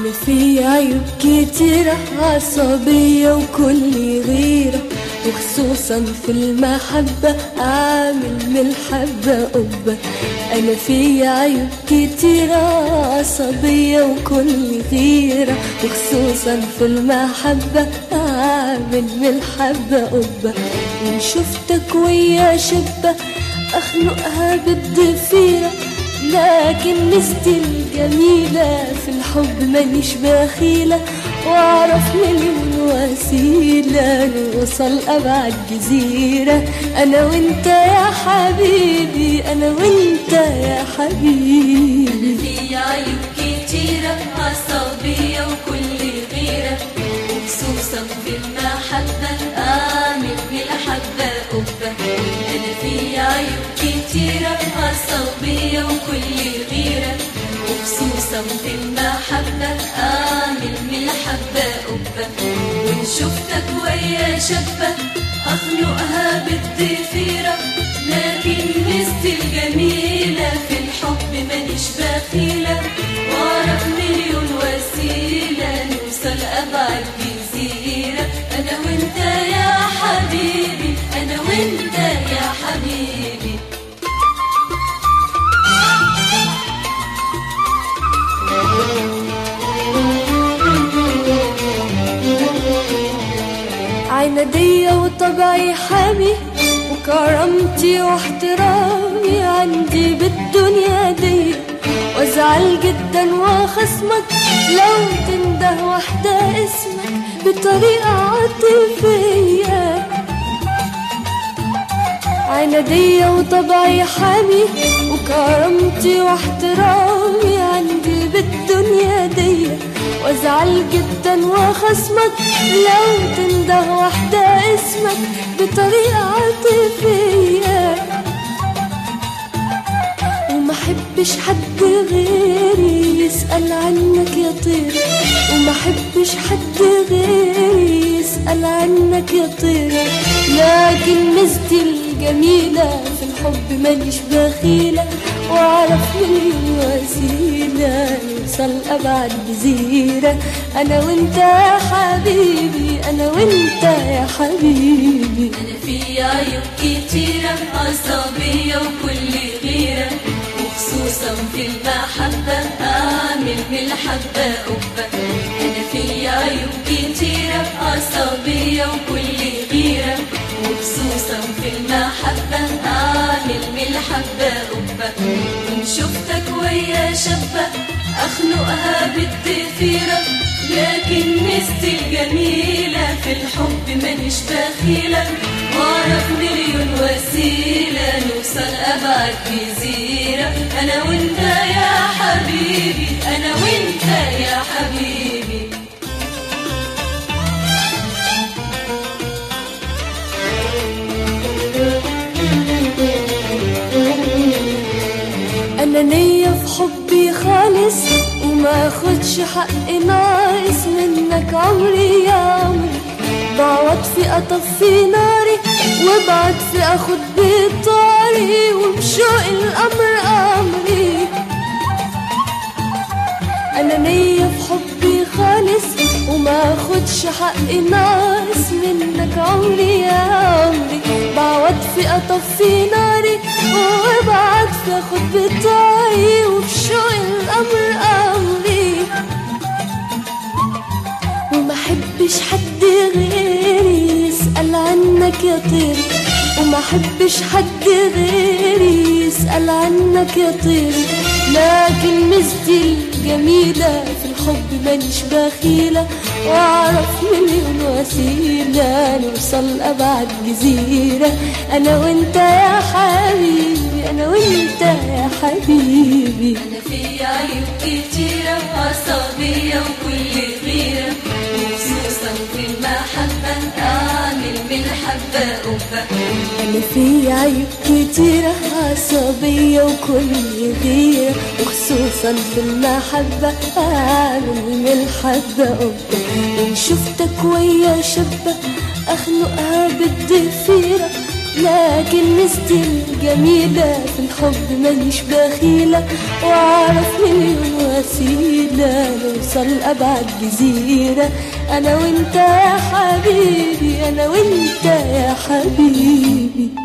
أنا في عيوب كتيرة عصبية وكل غيرة وخصوصا في المحبة عامل من الحبة قبة أنا في عيوب كتيرة عصبية وكل غيرة وخصوصا في المحبة عامل من الحبة قبة وإن شفتك ويا شبة أخنقها بالضفيرة لكن مستي الجميلة في الحب مانيش بخيلة واعرف مليون وسيلة نوصل أبعد جزيرة أنا وأنت يا حبيبي أنا وأنت يا حبيبي في عيوب كتيرة عصبية وكل غيرة وخصوصا في المحبة أعمل بالحبة قبة أنا في عيوب كتيرة عصبية وكل غيرة وخصوصا في المحبة أعمل بالحبة قبة وإن شفتك ويا شابة أخنقها بالضفيرة لكن مستي الجميلة في الحب مانيش بخيلة وأعرف مليون وسيلة نوصل أبعد جزيرة أنا وأنت يا حبيبي أنا وأنت يا حبيبي عنادية وطبعي حامي وكرامتي واحترامي عندي بالدنيا دي وازعل جدا واخصمك لو تنده واحدة اسمك بطريقة عاطفية عنادية وطبعي حامي وكرامتي واحترامي عندي بالدنيا دي وازعل جدا واخصمك لو تنده واحدة اسمك بطريقة عاطفية وما احبش حد غيري يسأل عنك يا طير وما احبش حد غيري يسأل عنك يا طير لكن ميزتي الجميلة في الحب مانيش بخيلة واعرف مليون وسيلة نوصل أبعد جزيرة أنا وأنت يا حبيبي أنا وأنت يا حبيبي أنا في عيوب كتيرة عصبية وكل غيرة وخصوصا في المحبة أعمل من الحبة قبة أنا في عيوب كتيرة عصبية وكل غيرة وخصوصا في المحبة أعمل من الحبة قبة وإن شفتك ويا شابة أخنقها بالضفيرة لكن مستي الجميلة في الحب مانيش بخيلة واعرف مليون وسيلة نوصل أبعد جزيرة أنا وأنت يا حبيبي أنا وأنت يا حبيبي أنا نية في حبي خالص وما أخدش حق ناقص منك عمري يا عمري بعوض في أطفي ناري وابعد في أخد بطاري وبشوق الأمر أمري أنا نية في حبي خالص وما أخدش حق ناقص منك عمري يا عمري بعوض في أطفي ناري وابعد في أخد بطاري وبشوق الأمر أمري وما احبش حد غيري يسأل عنك يا طير وما احبش حد غيري يسأل عنك يا طير لكن ميزتي الجميلة في الحب مانيش بخيلة واعرف مليون وسيلة نوصل أبعد جزيرة أنا وأنت يا حبيبي أنا وأنت يا حبيبي أنا في عيوب كتيرة عصبية وكل غيرة وخصوصا في المحبة أعمل من الحبة قبة أنا في عيوب كتيرة عصبية وكل غيرة وخصوصا في المحبة أعمل من الحبة قبة إن شفتك ويا شابة أخنقها بالضفيرة لكن مستي الجميلة في الحب مانيش بخيلة وأعرف مليون وسيلة نوصل أبعد جزيرة أنا وأنت يا حبيبي أنا وأنت يا حبيبي